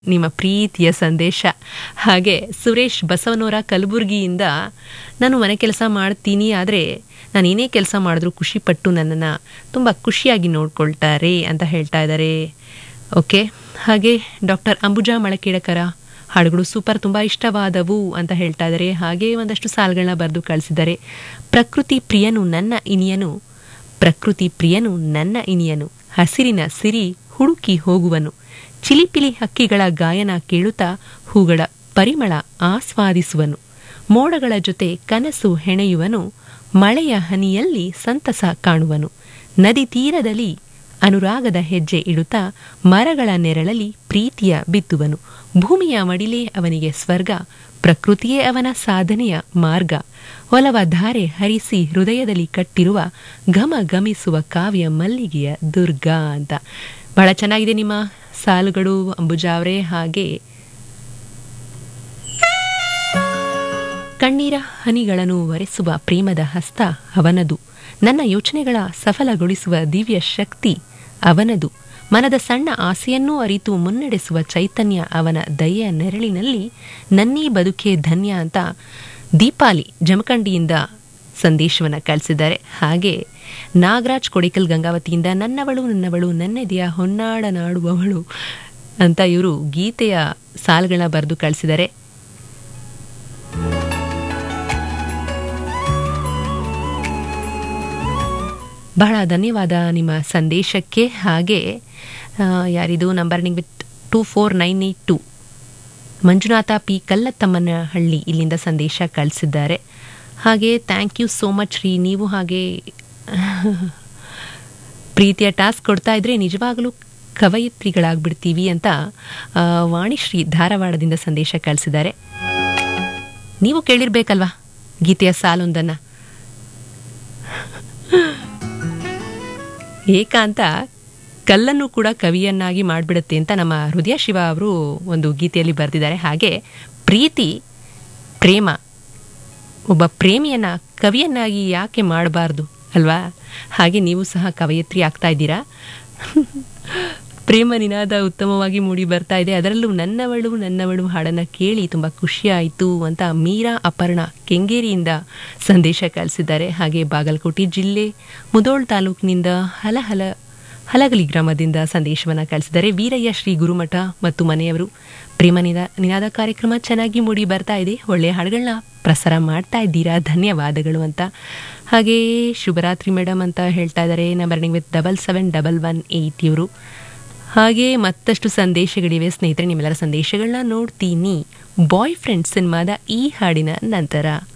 ನಿಮ್ಮ ಪ್ರೀತಿಯ ಸಂದೇಶ ಹಾಗೆ ಸುರೇಶ್ ಬಸವನವರ ಕಲಬುರಗಿಯಿಂದ ನಾನು ಮನೆ ಕೆಲಸ ಮಾಡ್ತೀನಿ ಆದರೆ ನಾನು ಏನೇ ಕೆಲಸ ಮಾಡಿದ್ರೂ ಖುಷಿಪಟ್ಟು ನನ್ನನ್ನು ತುಂಬ ಖುಷಿಯಾಗಿ ನೋಡ್ಕೊಳ್ತಾರೆ ಅಂತ ಹೇಳ್ತಾ ಇದ್ದಾರೆ ಓಕೆ ಹಾಗೆ ಡಾಕ್ಟರ್ ಅಂಬುಜಾ ಮಳಕೇಡಕರ ಹಾಡುಗಳು ಸೂಪರ್ ತುಂಬ ಇಷ್ಟವಾದವು ಅಂತ ಹೇಳ್ತಾ ಇದ್ದಾರೆ ಹಾಗೆ ಒಂದಷ್ಟು ಸಾಲುಗಳನ್ನ ಬರೆದು ಕಳಿಸಿದ್ದಾರೆ ಪ್ರಕೃತಿ ಪ್ರಿಯನು ನನ್ನ ಇನಿಯನು ಪ್ರಕೃತಿ ಪ್ರಿಯನು ನನ್ನ ಇನಿಯನು ಹಸಿರಿನ ಸಿರಿ ಹುಡುಕಿ ಹೋಗುವನು ಚಿಲಿಪಿಲಿ ಹಕ್ಕಿಗಳ ಗಾಯನ ಕೇಳುತ್ತಾ ಹೂಗಳ ಪರಿಮಳ ಆಸ್ವಾದಿಸುವನು ಮೋಡಗಳ ಜೊತೆ ಕನಸು ಹೆಣೆಯುವನು ಮಳೆಯ ಹನಿಯಲ್ಲಿ ಸಂತಸ ಕಾಣುವನು ನದಿ ತೀರದಲ್ಲಿ ಅನುರಾಗದ ಹೆಜ್ಜೆ ಇಡುತ್ತಾ ಮರಗಳ ನೆರಳಲ್ಲಿ ಪ್ರೀತಿಯ ಬಿತ್ತುವನು ಭೂಮಿಯ ಮಡಿಲೇ ಅವನಿಗೆ ಸ್ವರ್ಗ ಪ್ರಕೃತಿಯೇ ಅವನ ಸಾಧನೆಯ ಮಾರ್ಗ ಒಲವ ಧಾರೆ ಹರಿಸಿ ಹೃದಯದಲ್ಲಿ ಕಟ್ಟಿರುವ ಘಮ ಗಮಿಸುವ ಕಾವ್ಯ ಮಲ್ಲಿಗೆಯ ದುರ್ಗ ಅಂತ ಬಹಳ ಚೆನ್ನಾಗಿದೆ ನಿಮ್ಮ ಸಾಲುಗಳು ಅಂಬುಜಾ ಅವರೇ ಹಾಗೆ ಕಣ್ಣೀರ ಹನಿಗಳನ್ನು ಒರೆಸುವ ಪ್ರೇಮದ ಹಸ್ತ ಅವನದು ನನ್ನ ಯೋಚನೆಗಳ ಸಫಲಗೊಳಿಸುವ ದಿವ್ಯ ಶಕ್ತಿ ಅವನದು ಮನದ ಸಣ್ಣ ಆಸೆಯನ್ನೂ ಅರಿತು ಮುನ್ನಡೆಸುವ ಚೈತನ್ಯ ಅವನ ದಯೆಯ ನೆರಳಿನಲ್ಲಿ ನನ್ನೀ ಬದುಕೆ ಧನ್ಯ ಅಂತ ದೀಪಾಲಿ ಜಮಖಂಡಿಯಿಂದ ಸಂದೇಶವನ್ನು ಕಳಿಸಿದ್ದಾರೆ ಹಾಗೆ ನಾಗರಾಜ್ ಕೊಡಿಕಲ್ ಗಂಗಾವತಿಯಿಂದ ನನ್ನವಳು ನನ್ನವಳು ನನ್ನೆದೆಯ ಹೊನ್ನಾಡ ನಾಡುವವಳು ಅಂತ ಇವರು ಗೀತೆಯ ಸಾಲುಗಳನ್ನ ಬರೆದು ಕಳಿಸಿದ್ದಾರೆ ಬಹಳ ಧನ್ಯವಾದ ನಿಮ್ಮ ಸಂದೇಶಕ್ಕೆ ಹಾಗೆ ಆ, ಯಾರಿದು ನಂಬರ್ ನಿಂಗ್ with two four nine eight two Manjunatha P Kallathammanahalli ಇಲ್ಲಿಂದ ಸಂದೇಶ ಕಳಿಸಿದ್ದಾರೆ ಹಾಗೆ ಥ್ಯಾಂಕ್ ಯು ಸೋ ಮಚ್ ರೀ ನೀವು ಹಾಗೆ ಪ್ರೀತಿಯ ಟಾಸ್ಕ್ ಕೊಡ್ತಾ ಇದ್ರೆ ನಿಜವಾಗಲೂ ಕವಯಿತ್ರಿಗಳಾಗ್ಬಿಡ್ತೀವಿ ಅಂತ ಆ, ವಾಣಿಶ್ರೀ ಧಾರವಾಡದಿಂದ ಸಂದೇಶ ಕಳಿಸಿದ್ದಾರೆ ನೀವು ಕೇಳಿರ್ಬೇಕಲ್ವಾ ಗೀತೆಯ ಸಾಲೊಂದನ್ನು ಏಕಾಂತ ಕಲ್ಲನ್ನು ಕೂಡ ಕವಿಯನ್ನಾಗಿ ಮಾಡಿಬಿಡುತ್ತೆ ಅಂತ ನಮ್ಮ ಹೃದಯ ಶಿವ ಅವರು ಒಂದು ಗೀತೆಯಲ್ಲಿ ಬರೆದಿದ್ದಾರೆ ಹಾಗೆ ಪ್ರೀತಿ ಪ್ರೇಮ ಒಬ್ಬ ಪ್ರೇಮಿಯನ್ನ ಕವಿಯನ್ನಾಗಿ ಯಾಕೆ ಮಾಡಬಾರ್ದು ಅಲ್ವಾ ಹಾಗೆ ನೀವು ಸಹ ಕವಯತ್ರಿ ಆಗ್ತಾ ಇದ್ದೀರಾ ಪ್ರೇಮ ನಿನಾದ ಉತ್ತಮವಾಗಿ ಮೂಡಿ ಬರ್ತಾ ಇದೆ ಅದರಲ್ಲೂ ನನ್ನವಳು ನನ್ನವಳು ಹಾಡನ್ನು ಕೇಳಿ ತುಂಬ ಖುಷಿಯಾಯಿತು ಅಂತ ಮೀರಾ ಅಪರ್ಣ ಕೆಂಗೇರಿಯಿಂದ ಸಂದೇಶ ಕಳಿಸಿದ್ದಾರೆ ಹಾಗೆ ಬಾಗಲಕೋಟೆ ಜಿಲ್ಲೆ ಮುದೋಳ್ ತಾಲೂಕಿನಿಂದ ಹಲಹಲ ಹಲಗಲಿ ಗ್ರಾಮದಿಂದ ಸಂದೇಶವನ್ನು ಕಳಿಸಿದ್ದಾರೆ ವೀರಯ್ಯ ಶ್ರೀ ಗುರುಮಠ ಮತ್ತು ಮನೆಯವರು ಪ್ರೇಮ ನಿನಾ ನಿನಾದ ಕಾರ್ಯಕ್ರಮ ಚೆನ್ನಾಗಿ ಮೂಡಿ ಬರ್ತಾ ಇದೆ ಒಳ್ಳೆಯ ಹಾಡುಗಳನ್ನ ಪ್ರಸಾರ ಮಾಡ್ತಾ ಇದ್ದೀರಾ ಧನ್ಯವಾದಗಳು ಅಂತ ಹಾಗೆ ಶುಭರಾತ್ರಿ ಮೇಡಮ್ ಅಂತ ಹೇಳ್ತಾ ಇದ್ದಾರೆ number with double seven double one eight ಇವರು ಹಾಗೆ ಮತ್ತಷ್ಟು ಸಂದೇಶಗಳಿವೆ ಸ್ನೇಹಿತರೆ ನಿಮ್ಮೆಲ್ಲರ ಸಂದೇಶಗಳನ್ನ ನೋಡ್ತೀನಿ ಬಾಯ್ ಫ್ರೆಂಡ್ ಸಿನಿಮಾದ ಈ ಹಾಡಿನ ನಂತರ